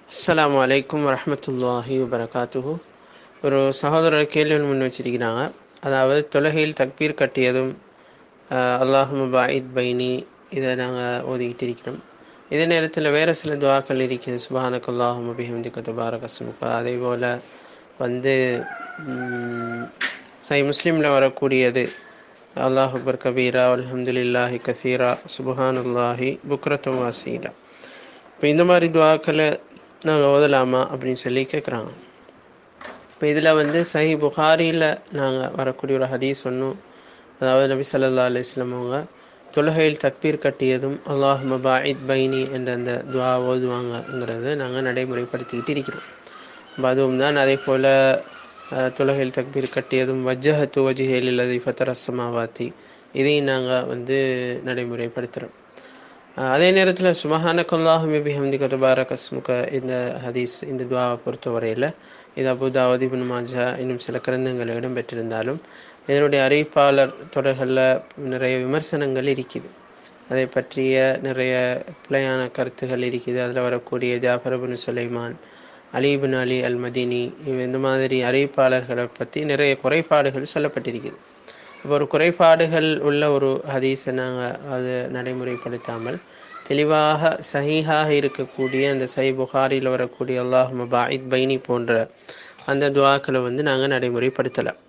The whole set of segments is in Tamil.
அஸ்ஸலாமு அலைக்கும் வரஹ்மத்துல்லாஹி வபரகாத்துஹு ஒரு சகோதரர் கேள்வி ஒன்று முன் வச்சிருக்கிறாங்க அதாவது தொழுகையில் தக்பீர் கட்டியதும் அல்லாஹு பாயித் பைனி இதை நாங்கள் ஓதிக்கிட்டு இருக்கிறோம் இதே நேரத்தில் வேறு சில துவாக்கள் இருக்குது சுபானக் அல்லாஹு பிஹம்திக துபாரக் அஸ்முகா அதே போல் வந்து ம், சை முஸ்லீமில் வரக்கூடியது அல்லாஹ் அக்பர் கபீரா அல்ஹம்துலில்லாஹி கசீரா சுபஹானுல்லாஹி புக்ரத்தும் வாசீலா இப்போ இந்த மாதிரி துவாக்களை நாங்கள் ஓதலாமா அப்படின்னு சொல்லி கேட்குறாங்க இப்போ இதில் வந்து சஹி புகாரியில் நாங்கள் வரக்கூடிய ஒரு ஹதீஸ் ஒன்றும் அதாவது நபி ஸல்லல்லாஹு அலைஹி வஸல்லம் அவங்க தொழுகையில் தக்பீர் கட்டியதும் அல்லாஹ் மபாயித் பைனி என்ற அந்த துவா ஓதுவாங்கங்கிறத நாங்கள் நடைமுறைப்படுத்திக்கிட்டு இருக்கிறோம் அப்ப அதுவும் தான் அதே போல் தொழுகையில் தக்பீர் கட்டியதும் வஜ்ஜஹத்து வஜிஹேல் இல்லது ஃபத்தர் அஸ்ஸமாவாத்தி இதையும் நாங்கள் வந்து நடைமுறைப்படுத்துகிறோம் அஹ் அதே நேரத்தில் சுபஹானக்கல்லாஹும் பிஹம்தி கதுபாரக் அஸ்முக இந்த ஹதீஸ் இந்த துவாவை பொறுத்தவரையில் இது அபுதாவதி இப்னு மாஜா இன்னும் சில கிரந்தங்கள் இடம்பெற்றிருந்தாலும் இதனுடைய அறிவிப்பாளர் தொடர்களில் நிறைய விமர்சனங்கள் இருக்குது அதை பற்றிய நிறைய பிழையான கருத்துகள் இருக்குது அதில் வரக்கூடிய ஜாஃபர் பின் சுலைமான் அலி பின் அலி அல் மதினி இவ- இந்த மாதிரி அறிவிப்பாளர்களை பற்றி நிறைய குறைபாடுகள் சொல்லப்பட்டிருக்குது இப்போ ஒரு குறைபாடுகள் உள்ள ஒரு ஹதீஸை நாங்கள் அது நடைமுறைப்படுத்தாமல் தெளிவாக சஹீஹாக இருக்கக்கூடிய அந்த சை புகாரியில் வரக்கூடிய அல்லாஹ் மபாயித் பைனி போன்ற அந்த துவாக்களை வந்து நாங்கள் நடைமுறைப்படுத்தலாம்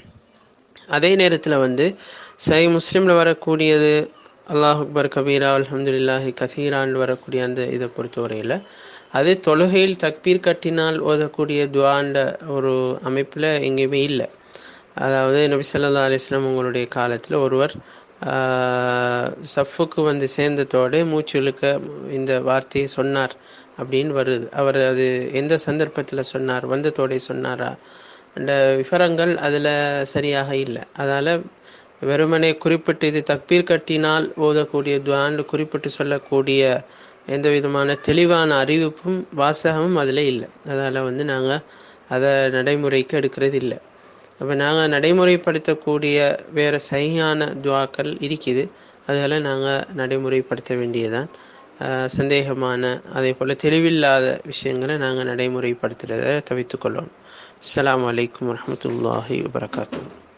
அதே நேரத்தில் வந்து சை முஸ்லீமில் வரக்கூடியது அல்லாஹ் அக்பர் கபீரா அல்ஹம்துலில்லாஹி கசீரான்னு வரக்கூடிய அந்த இதை பொறுத்தவரையில் அது தொழுகையில் தக்பீர் கட்டினால் ஓதக்கூடிய துவாண்ட ஒரு அமைப்பில் எங்கேயுமே இல்லை அதாவது நபி ஸல்லல்லாஹு அலைஹி வஸல்லம் உங்களுடைய காலத்தில் ஒருவர் ஆஹ், சஃப்புக்கு வந்து சேர்ந்ததோடு மூச்சு இழுக்க இந்த வார்த்தையை சொன்னார் அப்படின்னு வருது அவர் அது எந்த சந்தர்ப்பத்தில் சொன்னார் வந்ததோடே சொன்னாரா அந்த விவரங்கள் அதில் சரியாக இல்லை அதால் வெறுமனே குறிப்பிட்டு இது தக்பீர் கட்டினால் ஓதக்கூடிய துவான்னு குறிப்பிட்டு சொல்லக்கூடிய எந்த விதமான தெளிவான அறிவிப்பும் வாசகமும் அதில் இல்லை அதால் வந்து நாங்கள் அதை நடைமுறைக்கு எடுக்கிறது இல்லை அப்போ நாங்கள் நடைமுறைப்படுத்தக்கூடிய வேறு சரியான துவாக்கள் இருக்குது அதெல்லாம் நாங்கள் நடைமுறைப்படுத்த வேண்டியதான் ஆஹ் சந்தேகமான அதே போல் தெளிவில்லாத விஷயங்களை நாங்கள் நடைமுறைப்படுத்துகிறத தவிர்த்துக்கொள்ளணும் அஸ்ஸலாமு அலைக்கும் வரஹ்மத்துல்லாஹி வபரகாத்துஹு